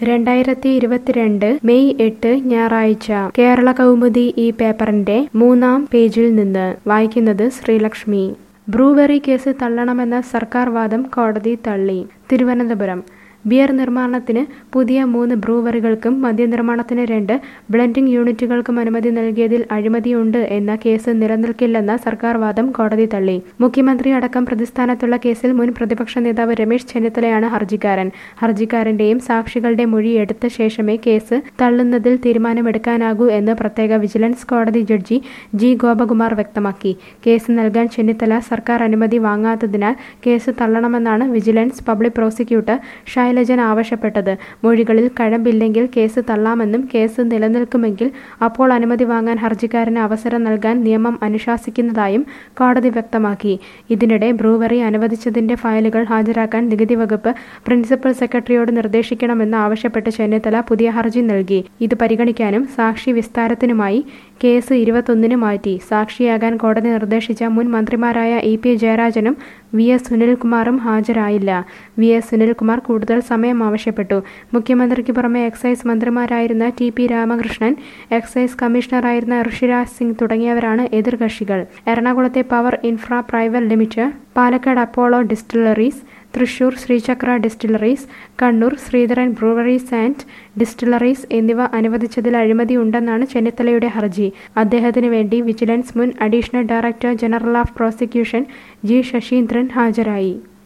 രണ്ടായിരത്തി ഇരുപത്തിരണ്ട് മെയ് എട്ട് ഞായറാഴ്ച കേരള കൗമുദി ഈ പേപ്പറിന്റെ മൂന്നാം പേജിൽ നിന്ന് വായിക്കുന്നത് ശ്രീലക്ഷ്മി ബ്രൂവറി കേസ് തള്ളണമെന്ന സർക്കാർ വാദം കോടതി തള്ളി തിരുവനന്തപുരം ബിയർ നിർമ്മാണത്തിന് പുതിയ മൂന്ന് ബ്രൂവറികൾക്കും മദ്യനിർമ്മാണത്തിന് രണ്ട് ബ്ലെൻഡിംഗ് യൂണിറ്റുകൾക്കും അനുമതി നൽകിയതിൽ അഴിമതിയുണ്ട് എന്ന കേസ് നിലനിൽക്കില്ലെന്ന സർക്കാർ വാദം കോടതി തള്ളി മുഖ്യമന്ത്രി അടക്കം പ്രതിസ്ഥാനത്തുള്ള കേസിൽ മുൻ പ്രതിപക്ഷ നേതാവ് രമേശ് ചെന്നിത്തലയാണ് ഹർജിക്കാരൻ ഹർജിക്കാരന്റെയും സാക്ഷികളുടെ മൊഴി എടുത്ത ശേഷമേ കേസ് തള്ളുന്നതിൽ തീരുമാനമെടുക്കാനാകൂ എന്ന് പ്രത്യേക വിജിലൻസ് കോടതി ജഡ്ജി ജി ഗോപകുമാർ വ്യക്തമാക്കി കേസ് നൽകാൻ ചെന്നിത്തല സർക്കാർ അനുമതി വാങ്ങാത്തതിനാൽ കേസ് തള്ളണമെന്നാണ് വിജിലൻസ് പബ്ലിക് പ്രോസിക്യൂട്ടർ ശൈലജൻ ആവശ്യപ്പെട്ടത് മൊഴികളിൽ കഴമ്പില്ലെങ്കിൽ കേസ് തള്ളാമെന്നും കേസ് നിലനിൽക്കുമെങ്കിൽ അപ്പോൾ അനുമതി വാങ്ങാൻ ഹർജിക്കാരന് അവസരം നൽകാൻ നിയമം അനുശാസിക്കുന്നതായും കോടതി വ്യക്തമാക്കി ഇതിനിടെ ബ്രൂവറി അനുവദിച്ചതിന്റെ ഫയലുകൾ ഹാജരാക്കാൻ നികുതി വകുപ്പ് പ്രിൻസിപ്പൽ സെക്രട്ടറിയോട് നിർദ്ദേശിക്കണമെന്ന് ആവശ്യപ്പെട്ട് ചെന്നിത്തല പുതിയ ഹർജി നൽകി ഇത് പരിഗണിക്കാനും സാക്ഷി വിസ്താരത്തിനുമായി കേസ് ഇരുപത്തൊന്നിന് മാറ്റി സാക്ഷിയാകാൻ കോടതി നിർദ്ദേശിച്ച മുൻ മന്ത്രിമാരായ ഇ പി ജയരാജനും വി എസ് സുനിൽകുമാറും ഹാജരായില്ല വി എസ് സുനിൽകുമാർ കൂടുതൽ സമയം ആവശ്യപ്പെട്ടു മുഖ്യമന്ത്രിക്ക് പുറമെ എക്സൈസ് മന്ത്രിമാരായിരുന്ന ടി പി രാമകൃഷ്ണൻ എക്സൈസ് കമ്മീഷണറായിരുന്ന ഋഷിരാജ് സിംഗ് തുടങ്ങിയവരാണ് എതിർകക്ഷികൾ എറണാകുളത്തെ Power Infra Private Limited Palakkad Apollo Distilleries Thrissur Sreechakra Distilleries Kannur Sreedharan Breweries and Distilleries എന്നിവ അനുവദിച്ചതിൽ അഴിമതി ഉണ്ടെന്നാണ് ചെന്നിത്തലയുടെ ഹർജി അദ്ദേഹത്തിന് വേണ്ടി വിജിലൻസ് മുൻ additional director general of prosecution G Saseendran ഹാജരായി